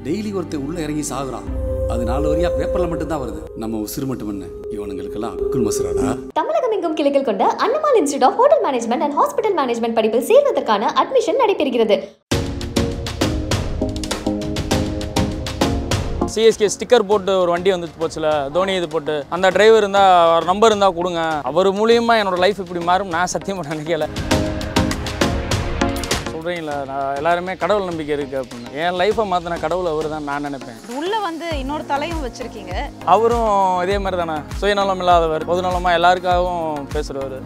Daily ஒருத்தன் உள்ள இறங்கி சாகுறான் அது நாலு வரியா பேப்பர்ல மட்டும்தான் வருது நம்ம உசுறு மட்டும் என்ன இவனுங்களுக்கெல்லாம் அக்குள் மசுராடா தமிழகம் எங்கும் கிளைகள் கொண்ட Annamal institute of hotel management and hospital management படிப்பில் சேர்வதற்கான அட்மிஷன் நடைபெறுகிறது சிஎஸ்கே ஸ்டிக்கர் போட்டு ஒரு வண்டி வந்துட்டு போச்சுல தோனி இது போட்டு அந்த டிரைவர் இருந்தால் அவர் நம்பர் இருந்தால் கொடுங்க அவர் மூலியமா என்னோட லைஃப் இப்படி மாறும் நான் சத்தியமா நினைக்கல சொல்கிறீங்களா நான் எல்லாருமே கடவுள் நம்பிக்கை இருக்குது அப்படின்னு என் லைஃப்பை மாற்றின கடவுள் அவர் தான் நான் நினைப்பேன் உள்ள வந்து இன்னொரு தலையும் வச்சிருக்கீங்க அவரும் இதே மாதிரி தானே சுயநலம் இல்லாதவர் பொதுநலமாக எல்லாருக்காகவும் பேசுகிறவர்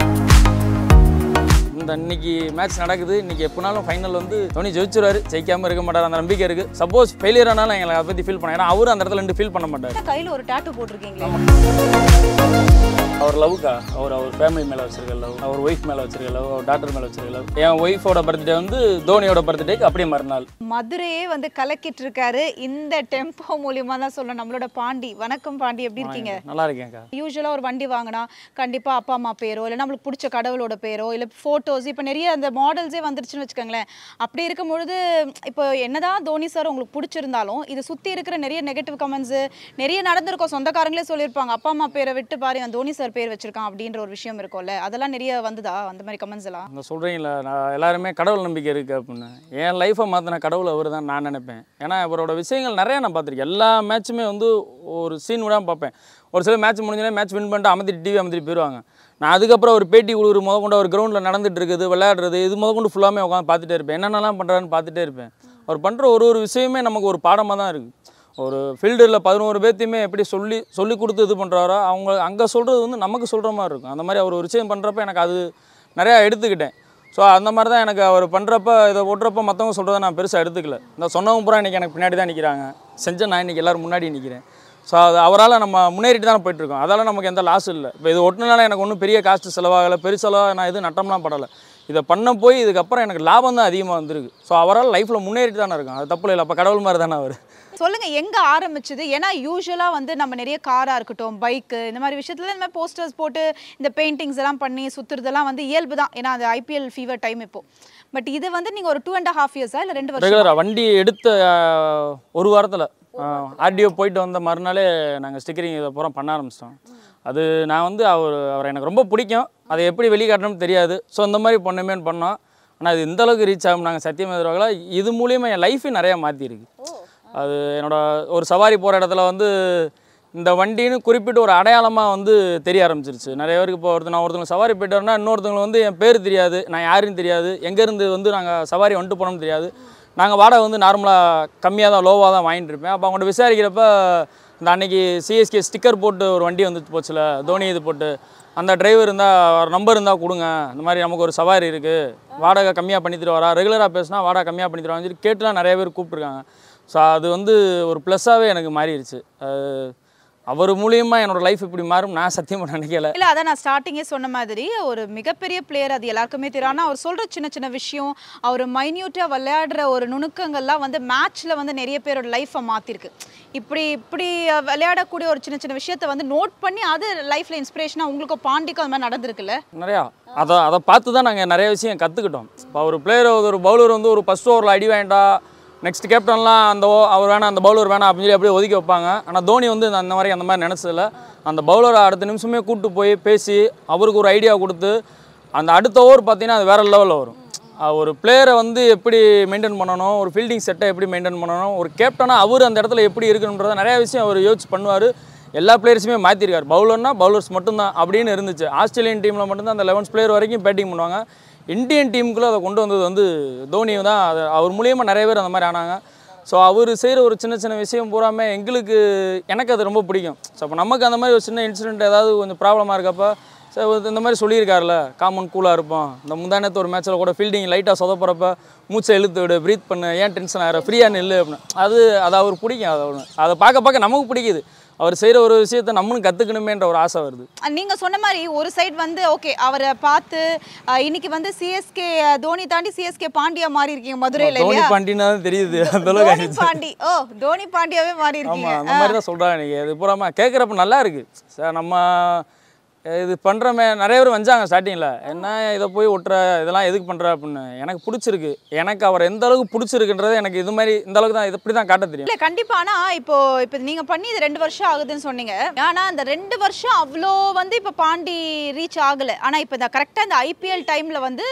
இந்த இன்னைக்கு மேட்ச் நடக்குது இன்னைக்கு எப்போனாலும் ஃபைனல் வந்து தோனி ஜெயிச்சிருவாரு ஜெயிக்காம இருக்க மாட்டார் அந்த நம்பிக்கை இருக்கு சப்போஸ் ஃபெயிலியர் ஆனாலும் எங்களை அதை பற்றி ஃபீல் பண்ண ஏன்னா அவரும் அந்த இடத்துல ரெண்டு ஃபீல் பண்ண மாட்டார் கையில ஒரு டாட்டூ போட்டிருக்கீங்களே அவர் லவ்க்கா அவர் அவர் ஃபேமிலி மேலே வச்சிருக்க லவ் அவர் ஒய்ஃப் மேலே வச்சிருக்க லவ் அவர் டாக்டர் மேலே வச்சிருக்க லவ் என் ஒய்ஃபோட பர்த்டே வந்து தோனியோட பர்த்டேக்கு அப்படியே மறுநாள் மதுரையே வந்து கலக்கிட்டு இருக்காரு இந்த டெம்போ மூலியமா தான் சொல்ல நம்மளோட பாண்டி வணக்கம் பாண்டி எப்படி இருக்கீங்க நல்லா இருக்கேன்க்கா யூஸ்வலாக ஒரு வண்டி வாங்கினா கண்டிப்பாக அப்பா அம்மா பேரோ இல்லை நம்மளுக்கு பிடிச்ச கடவுளோட பேரோ இல்லை ஃபோட்டோஸ் இப்போ நிறைய அந்த மாடல்ஸே வந்துருச்சுன்னு வச்சுக்கோங்களேன் அப்படி இருக்கும் பொழுது இப்போ என்னதான் தோனி சார் உங்களுக்கு பிடிச்சிருந்தாலும் இது சுற்றி இருக்கிற நிறைய நெகட்டிவ் கமெண்ட்ஸு நிறைய நடந்திருக்கும் சொந்தக்காரங்களே சொல்லியிருப்பாங்க அப்பா அம்மா பேரை விட்டு பாரு இவன் தோனி சார் பேர் வச்சிருக்கான் அப்படின்ற ஒரு விஷயம் இருக்கும்ல அதெல்லாம் நிறைய வந்ததா அந்த மாதிரி கமெண்ட்ஸ் எல்லாம் இந்த சொல்கிறீங்களா நான் எல்லாருமே கடவுள் நம்பிக்கை இருக்குது அப்படின்னு என் லைஃப்பை மாற்றின கடவுள் அவர் தான் நான் நினைப்பேன் ஏன்னா இவரோட விஷயங்கள் நிறைய நான் பார்த்துருக்கேன் எல்லா மேட்சுமே வந்து ஒரு சீன் விடாமல் பார்ப்பேன் ஒரு சில மேட்ச் முடிஞ்சோடனே மேட்ச் வின் பண்ணிட்டு அமைதிட்டு டிவி அமைதிட்டு போயிடுவாங்க நான் அதுக்கப்புறம் ஒரு பேட்டி கொடுக்குற முத கொண்டு அவர் கிரவுண்டில் நடந்துட்டு இருக்குது விளையாடுறது இது முத கொண்டு ஃபுல்லாமே உட்காந்து பார்த்துட்டே இருப்பேன் என்னென்னலாம் பண்ணுறாருன்னு பார்த்துட்டே இருப்பேன் அவர் பண்ணுற ஒரு ஒரு விஷயமே நமக்கு ஒரு பாடமாக தான் இருக்குது ஒரு ஃபீல்டில் பதினோரு பேர்த்தையுமே எப்படி சொல்லி சொல்லி கொடுத்து இது பண்ணுறாரோ அவங்க அங்கே சொல்கிறது வந்து நமக்கு சொல்கிற மாதிரி இருக்கும் அந்த மாதிரி அவர் ஒரு விஷயம் பண்ணுறப்ப எனக்கு அது நிறையா எடுத்துக்கிட்டேன் ஸோ அந்த மாதிரி தான் எனக்கு அவர் பண்ணுறப்ப இதை ஓட்டுறப்ப மற்றவங்க சொல்கிறத நான் பெருசாக எடுத்துக்கல இந்த சொன்னவங்க பூரா இன்றைக்கி எனக்கு பின்னாடி தான் நிற்கிறாங்க செஞ்ச நான் இன்றைக்கி எல்லோரும் முன்னாடி நிற்கிறேன் ஸோ அது அவரால் நம்ம முன்னேறிட்டு தான் போயிட்டுருக்கோம் அதால் நமக்கு எந்த லாஸ் இல்லை இப்போ இது ஒட்டினால எனக்கு ஒன்றும் பெரிய காஸ்ட் செலவாகலை பெருசெலவாக நான் எதுவும் நட்டம்லாம் படலை இதை பண்ண போய் இதுக்கப்புறம் எனக்கு லாபம் தான் அதிகமாக வந்திருக்கு ஸோ அவரால் லைஃப்பில் முன்னேறிட்டு தானே இருக்கும் அது தப்பு இல்லை அப்போ கடவுள் மாதிரி தானே அவர் சொல்லுங்க எங்க ஆரம்பிச்சது ஏன்னா யூஸ்வலா வந்து நம்ம நிறைய காரா இருக்கட்டும் பைக்கு இந்த மாதிரி விஷயத்துல இந்த மாதிரி போஸ்டர்ஸ் போட்டு இந்த பெயிண்டிங்ஸ் எல்லாம் பண்ணி சுத்துறதெல்லாம் வந்து இயல்பு தான் ஏன்னா அது ஐபிஎல் ஃபீவர் டைம் இப்போ பட் இது வந்து நீங்க ஒரு டூ அண்ட் ஹாஃப் இயர்ஸா இல்ல ரெண்டு வருஷம் ரெகுலராக வண்டி எடுத்த ஆஹ், ஒரு வாரத்தில் ஆர்டிஓ போயிட்டு வந்த மறுநாளே நாங்கள் ஸ்டிக்கரிங் இதை பூரா பண்ண ஆரம்பிச்சிட்டோம் அது நான் வந்து அவர் அவரை எனக்கு ரொம்ப பிடிக்கும் அதை எப்படி வெளிக்காட்டணும்னு தெரியாது ஸோ இந்த மாதிரி பண்ணுமேன்னு பண்ணோம் ஆனால் இது இந்த அளவுக்கு ரீச் ஆகும் நாங்கள் சத்தியம் எதிர்வாகல இது மூலியமாக என் லைஃபே நிறையா மாற்றிருக்கு அது என்னோட ஒரு சவாரி போகிற இடத்துல வந்து இந்த வண்டின்னு குறிப்பிட்டு ஒரு அடையாளமாக வந்து தெரிய ஆரம்பிச்சிருச்சு நிறைய பேருக்கு இப்போ ஒருத்தர் நான் ஒருத்தவங்க சவாரி போயிட்டு வரேன்னா இன்னொருத்தவங்களுக்கு வந்து என் பேர் தெரியாது நான் யாருன்னு தெரியாது எங்கேருந்து வந்து நாங்கள் சவாரி வந்துட்டு போனோம்னு தெரியாது நாங்கள் வாடகை வந்து நார்மலாக கம்மியாக தான் லோவாக தான் வாங்கிட்டு இருப்பேன் அப்போ அவங்கள்ட்ட விசாரிக்கிறப்ப இந்த அன்னைக்கு சிஎஸ்கே ஸ்டிக்கர் போட்டு ஒரு வண்டி வந்துட்டு போச்சுல தோனி இது போட்டு அந்த டிரைவர் இருந்தால் அவர் நம்பர் இருந்தால் கொடுங்க இந்த மாதிரி நமக்கு ஒரு சவாரி இருக்குது வாடகை கம்மியாக பண்ணி தருவாரா ரெகுலராக பேசினா வாடகை கம்மியாக பண்ணி தருவாங்கன்னு சொல்லி கேட்டுலாம் நிறைய பேர் கூப்பிட்ருக்காங்க ஸோ அது வந்து ஒரு ப்ளஸ்ஸாகவே எனக்கு மாறிடுச்சு அது அவர் மூலியமாக என்னோட லைஃப் இப்படி மாறும் நான் சத்தியமாக நினைக்கல இல்ல அதான் நான் ஸ்டார்டிங்கே சொன்ன மாதிரி ஒரு மிகப்பெரிய பிளேயர் அது எல்லாருக்குமே தெரியும் ஆனா அவர் சொல்ற சின்ன சின்ன விஷயம் அவர் மைன்யூட்டா விளையாடுற ஒரு நுணுக்கங்கள்லாம் வந்து மேட்ச்ல வந்து நிறைய பேரோட லைஃப்பை மாத்திருக்கு இப்படி இப்படி விளையாடக்கூடிய ஒரு சின்ன சின்ன விஷயத்த வந்து நோட் பண்ணி அது லைஃப்ல இன்ஸ்பிரேஷனா உங்களுக்கு பாண்டிக்கும் அந்த மாதிரி நடந்திருக்குல்ல நிறையா அதை அதை பார்த்து தான் நாங்கள் நிறைய விஷயம் கற்றுக்கிட்டோம் இப்போ ஒரு பிளேயர் ஒரு பவுலர் வந்து ஒரு ஃபஸ்ட் ஓவரில் அடி வேண்டாம் நெக்ஸ்ட் கேப்டன்லாம் அந்த ஓ- அவர் வேணாம் அந்த பவுலர் வேணாம் அப்படின்னு சொல்லி அப்படியே ஒதுக்கி வைப்பாங்க ஆனால் தோனி வந்து அந்த மாதிரி அந்த மாதிரி நினச்சதில்ல அந்த பவுலரை அடுத்த நிமிஷமே கூப்பிட்டு போய் பேசி அவருக்கு ஒரு ஐடியா கொடுத்து அந்த அடுத்த ஓவர் பார்த்தீங்கன்னா அது வேறு லெவலில் வரும் அஹ் ஒரு பிளேயரை வந்து எப்படி மெயின்டைன் பண்ணணும் ஒரு ஃபீல்டிங் செட்டை எப்படி மெயின்டைன் பண்ணணும் ஒரு கேப்டனாக அவர் அந்த இடத்துல எப்படி இருக்கணுன்றத நிறைய விஷயம் அவர் யோசிச்சு பண்ணுவார் எல்லா பிளேயர்ஸுமே மாற்றிருக்காரு பவுலர்னா பவுலர்ஸ் மட்டும்தான் அப்படின்னு இருந்துச்சு ஆஸ்திரேலியன் டீமில் மட்டும்தான் அந்த லெவன்ஸ் பிளேயர் வரைக்கும் பேட்டிங் பண்ணுவாங்க இந்தியன் டீமுக்குள்ளே அதை கொண்டு வந்தது வந்து தோனி தான் அது அவர் மூலியமாக நிறைய பேர் அந்த மாதிரி ஆனாங்க ஸோ அவர் செய்கிற ஒரு சின்ன சின்ன விஷயம் பூராமே எங்களுக்கு எனக்கு அது ரொம்ப பிடிக்கும் ஸோ அப்போ நமக்கு அந்த மாதிரி ஒரு சின்ன இன்சிடென்ட் ஏதாவது கொஞ்சம் ப்ராப்ளமாக இருக்கப்போ ஸோ இந்த மாதிரி சொல்லியிருக்காருல காமன் கூலாக இருப்போம் இந்த முந்தானத்து ஒரு மேட்ச்சில் கூட ஃபீல்டிங் லைட்டாக சொதப்புறப்ப மூச்சை இழுத்து விடு ப்ரீத் பண்ணு ஏன் டென்ஷன் ஆகிற ஃப்ரீயாக நில்லு அப்படின்னு அது அது அவர் பிடிக்கும் அது ஒன்று அதை பார்க்க பார்க்க நமக்கு பிடிக்குது அவர் செய்கிற ஒரு விஷயத்தை நம்மளும் கற்றுக்கணுமேன்ற ஒரு ஆசை வருது அஹ் நீங்க சொன்ன மாதிரி ஒரு சைடு வந்து ஓகே அவரை பார்த்து அஹ் இன்னைக்கு வந்து சிஎஸ்கே தோனி தாண்டி சிஎஸ்கே பாண்டியா மாறி இருக்கீங்க மதுரையில தோனி இல்லையா பாண்டினா தான் தெரியுது அந்த அளவுக்கு தோனி ஆயிடுச்சு. பாண்டி ஓ தோனி பாண்டியாவே மாறி ஆமாம் இருக்கீங்க அந்த மாதிரி தான் சொல்கிறாங்க நீங்கள் அது பூராம கேட்குறப்ப நல்லா இருக்கு சார் நம்ம இது பண்ணுறமே நிறைய பேர் வந்தாங்க ஸ்டார்டிங்கில் என்ன இதை போய் ஒட்டுற இதெல்லாம் எதுக்கு பண்ணுற அப்படின்னு எனக்கு பிடிச்சிருக்கு எனக்கு அவர் எந்த அளவுக்கு பிடிச்சிருக்குன்றது எனக்கு இது மாதிரி இந்த அளவுக்கு தான் இது இப்படி தான் காட்ட தெரியும் இல்ல கண்டிப்பா ஆனா இப்போ இப்போ நீங்க பண்ணி இது ரெண்டு வருஷம் ஆகுதுன்னு சொன்னீங்க ஆனா அந்த ரெண்டு வருஷம் அவ்வளோ வந்து இப்போ பாண்டி ரீச் ஆகல ஆனா இப்போ இந்த கரெக்டா இந்த ஐபிஎல் டைம்ல வந்து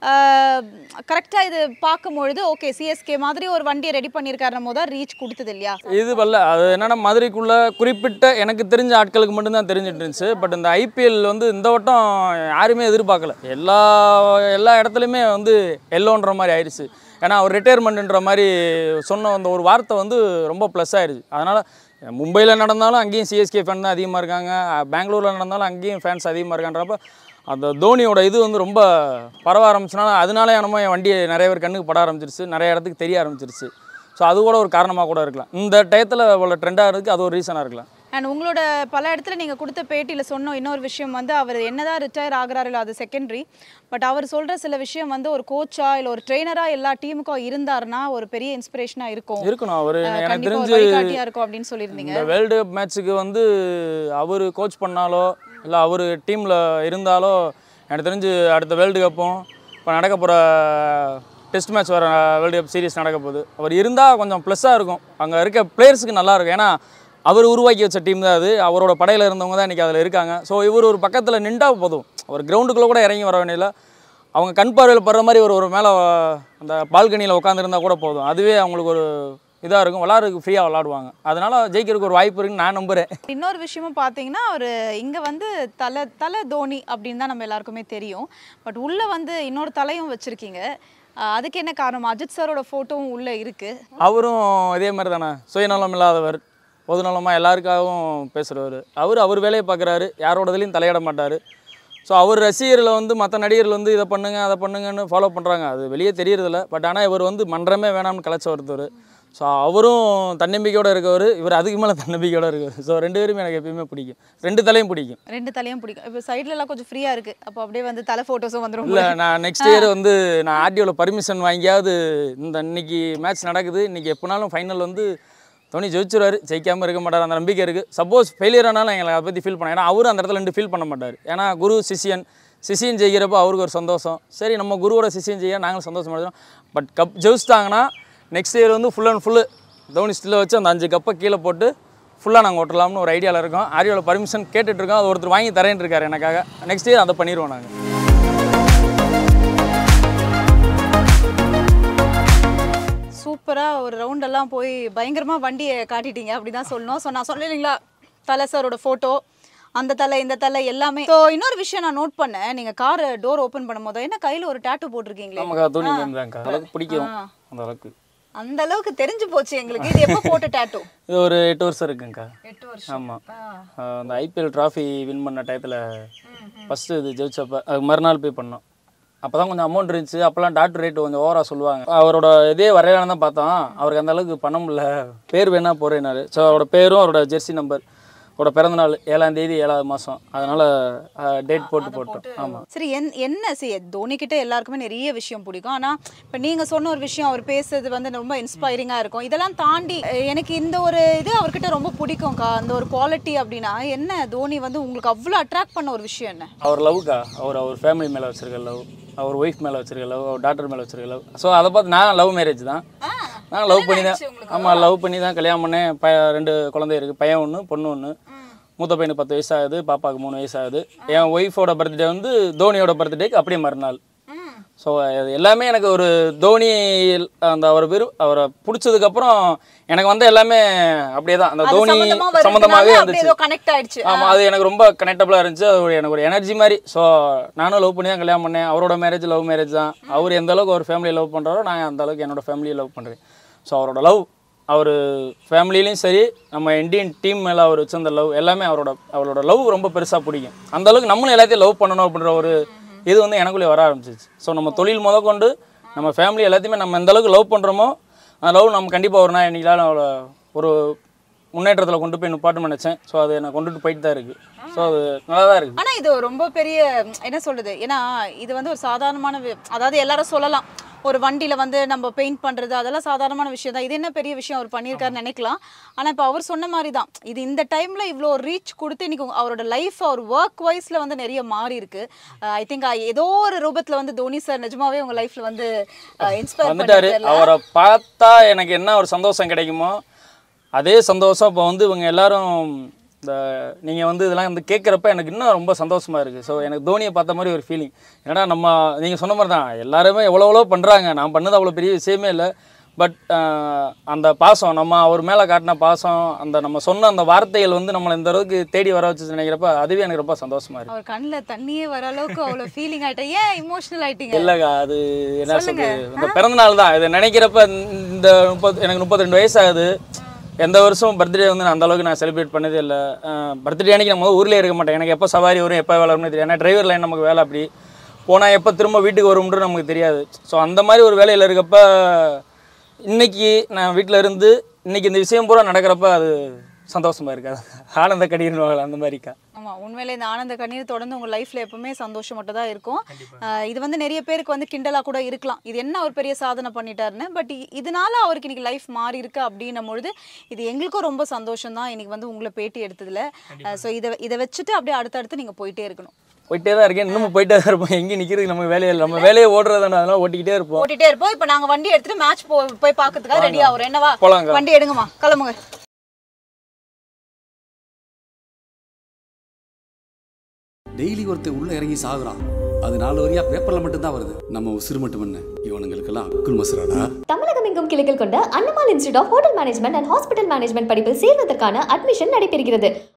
கரெக்டா இது பார்க்கும்பொழுது ஓகே சிஎஸ்கே மாதிரி ஒரு வண்டியை ரெடி பண்ணியிருக்காரு போது ரீச் கொடுத்தது இல்லையா இது வரல அது என்னன்னா மதுரைக்குள்ள குறிப்பிட்ட எனக்கு தெரிஞ்ச ஆட்களுக்கு மட்டும்தான் தெரிஞ்சிட்டு இருந்துச்சு பட் இந்த ஐபிஎல் வந்து இந்த வட்டம் யாருமே எதிர்பார்க்கல எல்லா எல்லா இடத்துலையுமே வந்து எல்லோன்ற மாதிரி ஆயிடுச்சு ஏன்னா அவர் ரிட்டையர்மெண்ட்ன்ற மாதிரி சொன்ன அந்த ஒரு வார்த்தை வந்து ரொம்ப ப்ளஸ் ஆயிடுச்சு அதனால் மும்பையில் நடந்தாலும் அங்கேயும் சிஎஸ்கே ஃபேன் தான் அதிகமாக இருக்காங்க பெங்களூரில் நடந்தாலும் அங்கேயும் ஃபேன்ஸ் அதிகமாக இருக்கான்றப்ப அந்த தோனியோட இது வந்து ரொம்ப பரவ ஆரம்பிச்சனால அதனால என்னமோ என் வண்டி நிறைய பேர் கண்ணுக்கு பட ஆரம்பிச்சிருச்சு நிறைய இடத்துக்கு தெரிய ஆரம்பிச்சிருச்சு ஸோ அது கூட ஒரு காரணமாக கூட இருக்கலாம் இந்த டயத்தில் உள்ள ட்ரெண்டாக இருக்குது அது ஒரு ரீசனாக இருக்கலாம் அண்ட் உங்களோட பல இடத்துல நீங்கள் கொடுத்த பேட்டியில் சொன்ன இன்னொரு விஷயம் வந்து அவர் என்னதான் ரிட்டையர் ஆகுறாரு இல்லை அது செகண்டரி பட் அவர் சொல்கிற சில விஷயம் வந்து ஒரு கோச்சா இல்லை ஒரு ட்ரெயினராக எல்லா டீமுக்கும் இருந்தாருன்னா ஒரு பெரிய இன்ஸ்பிரேஷனாக இருக்கும் இருக்கணும் அவர் அஹ் எனக்கு கண்டிப்பா ஒரு தெரிஞ்சு வழிகாட்டியா இருக்கும் அப்படின்னு சொல்லியிருந்தீங்க இந்த வேர்ல்டு கப் மேட்ச்சுக்கு வந்து அவர் கோச் பண்ணாலோ இல்லை அவர் டீமில் இருந்தாலோ எனக்கு தெரிஞ்சு அடுத்த வேர்ல்டு கப்பும் இப்போ நடக்க போகிற டெஸ்ட் மேட்ச் வர வேர்ல்டு கப் சீரிஸ் நடக்க போகுது அவர் இருந்தால் கொஞ்சம் ப்ளஸ்ஸாக இருக்கும் அங்கே இருக்க பிளேயர்ஸுக்கு நல்லா இருக்கும் ஏன்னா அவர் உருவாக்கி வச்ச டீம் தான் அது அவரோட படையில் இருந்தவங்க தான் இன்றைக்கி அதில் இருக்காங்க ஸோ இவர் ஒரு பக்கத்தில் நின்றா போதும் ஒரு கிரவுண்டுக்குள்ளே கூட இறங்கி வர வேண்டியதில்லை அவங்க கண் பார்வையில் படுற மாதிரி ஒரு ஒரு மேலே அந்த பால்கனியில் உட்காந்துருந்தா கூட போதும் அதுவே அவங்களுக்கு ஒரு இதாக இருக்கும் விளாட்றதுக்கு ஃப்ரீயாக விளாடுவாங்க அதனால ஜெயிக்கிறதுக்கு ஒரு வாய்ப்பு இருக்குன்னு நான் நம்புகிறேன் இன்னொரு விஷயமும் பார்த்தீங்கன்னா அவர் இங்கே வந்து தலை தலை தோனி அப்படின்னு தான் நம்ம எல்லாருக்குமே தெரியும் பட் உள்ளே வந்து இன்னொரு தலையும் வச்சுருக்கீங்க அதுக்கு என்ன காரணம் அஜித் சாரோட ஃபோட்டோவும் உள்ளே இருக்குது அவரும் இதே மாதிரி தானே சுயநலம் இல்லாதவர் பொதுநலமாக எல்லாருக்காகவும் பேசுகிறவர் அவர் அவர் வேலையை பார்க்குறாரு யாரோட இதுலையும் தலையிட மாட்டார் ஸோ அவர் ரசிகர்களை வந்து மற்ற நடிகர்கள் வந்து இதை பண்ணுங்க அதை பண்ணுங்கன்னு ஃபாலோ பண்ணுறாங்க அது வெளியே தெரியறதில்ல பட் ஆனால் இவர் வந்து மன்றமே வேணாம்னு கலைச்ச ஒருத்தர் ஸோ அவரும் தன்னம்பிக்கையோடு இருக்கவர் இவர் அதுக்கு மேலே தன்னம்பிக்கையோடு இருக்கவர் ஸோ ரெண்டு பேருமே எனக்கு எப்பயுமே பிடிக்கும் ரெண்டு தலையும் பிடிக்கும் ரெண்டு தலையும் பிடிக்கும் இப்போ சைடுல எல்லாம் கொஞ்சம் ஃப்ரீயாக இருக்குது அப்போ அப்படியே வந்து தலை ஃபோட்டோஸும் வந்துடும் இல்லை நான் நெக்ஸ்ட் இயர் வந்து நான் ஆர்டிஓவில் பர்மிஷன் வாங்கியாவது இந்த இன்னைக்கு மேட்ச் நடக்குது இன்னைக்கு எப்போனாலும் ஃபைனல் வந்து தோனி ஜெயிச்சிருவாரு ஜெயிக்காமல் இருக்க மாட்டார் அந்த நம்பிக்கை இருக்குது சப்போஸ் ஃபெயிலியர் ஆனாலும் எங்களை அதை பற்றி ஃபீல் பண்ண ஏன்னா அவரும் அந்த இடத்துல ரெண்டு ஃபீல் பண்ண மாட்டார் ஏன்னா குரு சிஷியன் சிஷியன் ஜெயிக்கிறப்போ அவருக்கு ஒரு சந்தோஷம் சரி நம்ம குருவோட சிஷியன் ஜெய்ய நாங்களும் சந்தோஷம் அடைஞ்சோம் பட் கப் ஜெயிச்சிட்டாங்கன்னா நெக்ஸ்ட் இயர் வந்து ஃபுல் அண்ட் ஃபுல்லு தோனி ஸ்டில்ல வச்சு அந்த அஞ்சு கப்பை கீழே போட்டு ஃபுல்லாக நாங்கள் ஓட்டலாம்னு ஒரு ஐடியாவில் இருக்கோம் ஆரியோவில் பர்மிஷன் கேட்டுட்ருக்கோம் அது ஒருத்தர் வாங்கி தரேன் இருக்காரு எனக்காக நெக்ஸ்ட் இயர் அதை பண்ணிடுவோம் நாங்கள் சூப்பராக ஒரு ரவுண்டெல்லாம் போய் பயங்கரமாக வண்டியை காட்டிட்டீங்க அப்படி தான் சொல்லணும் ஸோ நான் சொல்லலைங்களா தலை சாரோட ஃபோட்டோ அந்த தலை இந்த தலை எல்லாமே ஸோ இன்னொரு விஷயம் நான் நோட் பண்ணேன் நீங்கள் கார் டோர் ஓப்பன் பண்ணும்போது என்ன கையில் ஒரு டேட்டூ போட்டிருக்கீங்களே நமக்கு அது துணி தான்க்கா அளவுக்கு பிடிக்கும் அந்த அளவுக்கு அந்த அளவுக்கு தெரிஞ்சு போச்சு எங்களுக்கு இது எப்போ போட்ட டேட்டூ இது ஒரு எட்டு வருஷம் இருக்குங்கக்கா எட்டு வருஷம் ஆமாம் அந்த ஐபிஎல் ட்ராஃபி வின் பண்ண டயத்தில் ஃபஸ்ட்டு இது ஜெயிச்சப்ப அதுக்கு மறுநாள் போய் பண்ணோம் அப்போ தான் கொஞ்சம் அமௌண்ட் இருந்துச்சு அப்போல்லாம் டாக்டர் ரேட் கொஞ்சம் ஓவராக சொல்லுவாங்க அவரோட இதே வரையிலான தான் பார்த்தோம் அவருக்கு அந்த அளவுக்கு பண்ண முடியல பேர் வேணா போகிறேனாரு ஸோ அவரோட பேரும் அவரோட ஜெர்சி நம்பர் அவரோட பிறந்த நாள் ஏழாம் தேதி ஏழாவது மாதம் அதனால் டேட் போட்டு போட்டோம் ஆமாம் சரி என் என்ன சரி தோனி கிட்ட எல்லாருக்குமே நிறைய விஷயம் பிடிக்கும் ஆனால் இப்போ நீங்கள் சொன்ன ஒரு விஷயம் அவர் பேசுறது வந்து ரொம்ப இன்ஸ்பைரிங்காக இருக்கும் இதெல்லாம் தாண்டி அஹ், எனக்கு இந்த ஒரு இது அவர்கிட்ட ரொம்ப பிடிக்கும்க்கா அந்த ஒரு குவாலிட்டி அப்படின்னா என்ன தோனி வந்து உங்களுக்கு அவ்வளோ அட்ராக்ட் பண்ண ஒரு விஷயம் என்ன அவர் லவ்க்கா அவர் அவர் ஃபேமிலி மேலே வச்சிருக்க லவ் அவர் ஒய்ஃப் மேலே வச்சிருக்க லவ் அவர் டாக்டர் மேலே வச்சிருக்க லவ் ஸோ அதை பார்த்து நான் லவ் மேரேஜ் தான் நான் லவ் பண்ணி தான் ஆமாம் லவ் பண்ணி தான் கல்யாணம் பண்ணேன் ப ரெண்டு குழந்தை இருக்குது பையன் ஒன்று பொண்ணு ஒன்று மூத்த பையனுக்கு பத்து வயசு ஆகுது பாப்பாவுக்கு மூணு வயசு ஆகுது என் ஒய்ஃபோட பர்த்டே வந்து தோனியோட பர்த்டேக்கு அப்படியே மறுநாள் ஸோ அது எல்லாமே எனக்கு ஒரு தோனி அந்த அவர் விரு அவரை பிடிச்சதுக்கப்புறம் எனக்கு வந்து எல்லாமே அப்படியே தான் அந்த அது தோனி சம்மந்தமா வருதுனால சம்மந்தமாகவே அப்படியே வந்துச்சு ஏதோ கனெக்ட் ஆயிடுச்சு ஆமாம் அது எனக்கு ரொம்ப கனெக்டபுளாக இருந்துச்சு அது ஒரு- எனக்கு ஒரு எனர்ஜி மாதிரி ஸோ நானும் லவ் பண்ணி தான் கல்யாணம் பண்ணேன் அவரோட மேரேஜ் லவ் மேரேஜ் தான் அவர் எந்த அளவுக்கு அவர் ஃபேமிலியை லவ் பண்ணுறாரோ நான் அந்த அளவுக்கு என்னோட ஃபேமிலியை லவ் பண்ணுறேன் ஸோ அவரோட லவ் அவர் ஃபேமிலிலையும் சரி நம்ம இந்தியன் டீம் மேலே அவர் வச்சிருந்த லவ் எல்லாமே அவரோட அவரோட லவ் ரொம்ப பெருசாக பிடிக்கும் அந்த அளவுக்கு நம்மளும் எல்லாத்தையும் லவ் பண்ணணும் அப்படின்ற ஒரு இது வந்து எனக்குள்ளே வர ஆரம்பிச்சிச்சு ஸோ நம்ம தொழில் முதற்கொண்டு நம்ம ஃபேமிலி எல்லாத்தையுமே நம்ம எந்த அளவுக்கு லவ் பண்ணுறோமோ அந்த லவ் நம்ம கண்டிப்பாக ஒரு நாள் என்னைக்காலும் அவளை ஒரு முன்னேற்றத்தில் கொண்டு போய் நிப்பாட்டு நினச்சேன் ஸோ அது என்னை கொண்டுட்டு போயிட்டு தான் இருக்குது ஸோ அது நல்லா தான் இருக்குது ஆனா இது ரொம்ப பெரிய ம், என்ன சொல்றது ஏன்னா இது வந்து ஒரு சாதாரணமான வி- அதாவது எல்லாரும் சொல்லலாம் ஒரு வண்டியில் வந்து நம்ம பெயிண்ட் பண்ணுறது அதெல்லாம் சாதாரணமான விஷயம் தான் இது என்ன பெரிய விஷயம் அவர் பண்ணியிருக்காருன்னு நினைக்கலாம் ஆனால் இப்போ அவர் சொன்ன மாதிரி தான் இது இந்த டைமில் இவ்வளோ ரீச் கொடுத்து இன்னைக்கு உங்க- அவரோட லைஃப் அவர் ஒர்க் வைஸில் வந்து நிறைய மாறி இருக்கு ஐ திங்க் ஏதோ ஒரு ரூபத்தில் வந்து தோனி சார் நிஜமாவே உங்கள் லைஃப்பில் வந்து இன்ஸ்பயர் வந்துட்டாரு அவரை பார்த்தா எனக்கு என்ன ஒரு சந்தோஷம் கிடைக்குமோ அதே சந்தோஷம் இப்போ வந்து இவங்க எல்லாரும் இந்த நீங்கள் வந்து இதெல்லாம் வந்து கேட்குறப்ப எனக்கு இன்னும் ரொம்ப சந்தோஷமாக இருக்குது ஸோ எனக்கு தோனியை பார்த்த மாதிரி ஒரு ஃபீலிங் ஏன்னா நம்ம நீங்கள் சொன்ன மாதிரி தான் எல்லாருமே எவ்வளோ எவ்வளோ பண்ணுறாங்க நான் பண்ணது அவ்வளோ பெரிய விஷயமே இல்லை பட் அந்த பாசம் நம்ம அவர் மேலே காட்டின பாசம் அந்த நம்ம சொன்ன அந்த வார்த்தைகள் வந்து நம்மளை இந்த அளவுக்கு தேடி வர வச்சு நினைக்கிறப்ப அதுவே எனக்கு ரொம்ப சந்தோஷமாக இருக்குது அவர் கண்ணில் தண்ணியே வர அளவுக்கு அவ்வளோ ஃபீலிங் ஆயிட்டேன் ஏன் இமோஷனல் ஆயிட்டீங்க இல்லைக்கா அது என்ன சொல்றது இந்த பிறந்த நாள் தான் இதை நினைக்கிறப்ப இந்த முப்பது எனக்கு முப்பத்தி ரெண்டு வயசு ஆகுது எந்த வருஷம் பர்த்டே வந்து நான் அந்த அளவுக்கு நான் செலிப்ரேட் பண்ணதே இல்லை பர்த்டே அன்னைக்கு நம்ம ஊர்லேயே இருக்க மாட்டேன் எனக்கு எப்போ சவாரி வரும் எப்போ வேலை வரும்னு தெரியும் ஏன்னா டிரைவர் லைன் நமக்கு வேலை அப்படி போனால் எப்போ திரும்ப வீட்டுக்கு வரும்ன்றது நமக்கு தெரியாது ஸோ அந்த மாதிரி ஒரு வேலையில் இருக்கப்ப இன்னைக்கு நான் வீட்டில் இருந்து இன்னைக்கு இந்த விஷயம் பூரா நடக்கிறப்ப அது சந்தோஷமா இருக்காது ஆனந்த கடின்னு அந்த மாதிரிக்கா ஆமா உண்மையிலே இந்த ஆனந்த கண்ணீர் தொடர்ந்து உங்க லைஃப்ல எப்பவுமே சந்தோஷம் மட்டும் தான் இருக்கும் ஆஹ் இது வந்து நிறைய பேருக்கு வந்து கிண்டலா கூட இருக்கலாம் இது என்ன அவர் பெரிய சாதனை பண்ணிட்டாருன்னு பட் இதனால அவருக்கு இன்னைக்கு லைஃப் மாறி இருக்கு அப்படின்னும் பொழுது இது எங்களுக்கும் ரொம்ப சந்தோஷம் தான் இன்னைக்கு வந்து உங்களை பேட்டி எடுத்ததுல ஸோ இதை இதை வச்சுட்டு அப்படியே அடுத்தடுத்து நீங்க போயிட்டே இருக்கணும் போயிட்டே தான் இருக்கேன் இன்னமும் போயிட்டே தான் இருப்போம் எங்கேயும் நிற்கிறதுக்கு நம்ம வேலையே இல்லை நம்ம வேலையை ஓடுறதான அதெல்லாம் ஓட்டிக்கிட்டே இருப்போம் ஓட்டிட்டே இருப்போம் இப்போ நாங்க வண்டி எடுத்துட்டு மேட்ச் போ போய் பார்க்கறதுக்காக ரெடி ஆகுறோம் என்னவா போலாங்க. வண்டி எடுங்கம்மா கிளம்புங்க டெய்லி ஒருத்தன் உள்ள இறங்கி சாகுறான் அது நாலு வரியா பேப்பர்ல மட்டும்தான் வருது நம்ம உசுறு மட்டும் என்ன இவனுங்களுக்கெல்லாம் அக்குள் மசுராடா தமிழகம் எங்கும் கிளைகள் கொண்ட Annamal institute of hotel management and hospital management படிப்பில் சேர்வதற்கான அட்மிஷன் நடைபெறுகிறது